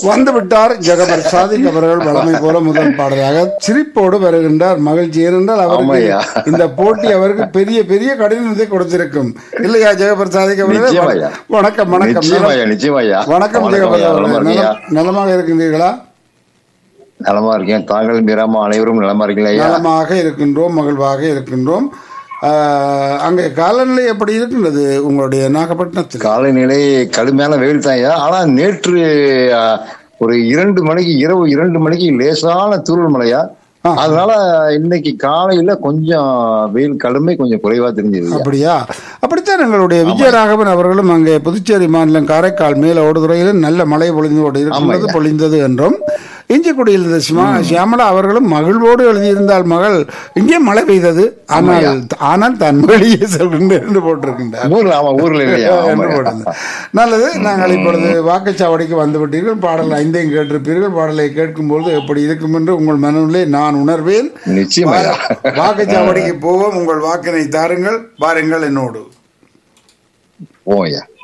வந்து விட்டார் ஜெகபர் சாதிக் அவர்கள் வளமை போல முதல் பாடலாக சிரிப்போடு வருகின்றார் மகிழ்ச்சி ஏனென்றால் அவருக்கு ஆமாய்யா. இந்த போட்டி அவருக்கு பெரிய பெரிய கடினத்தை கொடுத்திருக்கும் இல்லையா ஜெகபர் சாதிக் அவர்களே நிச்சயமாய்யா. வணக்கம் வணக்கம் நிச்சயமாய்யா நிச்சயமாய்யா வணக்கம் ஜெகபர் ஐயா, அவர்களே. நலமா இருக்கியா? நலம்- நலமாக இருக்கின்றீர்களா நலமா இருக்கேன் தாங்கள் மீராமா அனைவரும் நலமா இருக்கீங்களா ஐயா நலமாக இருக்கின்றோம் மகிழ்வாக இருக்கின்றோம் ஆஹ், அங்கே காலநிலை எப்படி இருக்கின்றது உங்களுடைய நாகப்பட்டினத்தில் காலநிலை கடுமையான வெயில் தான் ஐயா ஆனா நேற்று ஆ, ஒரு இரண்டு மணிக்கு இரவு இரண்டு மணிக்கு லேசான தூரல் மழையா ஆ. அதனால இன்னைக்கு காலையில கொஞ்சம் வெயில் கடுமை கொஞ்சம் குறைவா தெரிஞ்சது ஐயா. அப்படியா அப்படித்தான் எங்களுடைய விஜயராகவன் அவர்களும் அங்கே புதுச்சேரி மாநிலம் காரைக்கால் மேல ஓடுதுறையில் நல்ல மழை பொழிந்து கொண்டு இருக்கின்றது ஆமாய்யா. பொழிந்தது என்றும் இஞ்சிக்குடியில் இருந்த சிமா- சியாமளா அவர்களும் மகிழ்வோடு எழுதியிருந்தால் மகள் இங்கே மழை பெய்தது ஆனால் ஆனால் தன் வெளியே செல்கின்றேன் என்று போட்டிருக்கின்றார் ஊர்ல ஆமா ஊர்ல இல்லையா என்று ஆமாய்யா. போட்டிருந்தார். நல்லது நாங்கள் இப்பொழுது வாக்குச்சாவடிக்கு வந்து விட்டீர்கள் பாடல் ஐந்தையும் கேட்டிருப்பீர்கள் பாடலை கேட்கும்போது எப்படி இருக்கும் என்று உங்கள் மனநிலை நான் உணர்வேன் நிச்சயமாய்யா. வாக்குச்சாவடிக்கு போவோம் உங்கள் வாக்கினை தாருங்கள் பாருங்கள் என்னோடு போவோம் ஐயா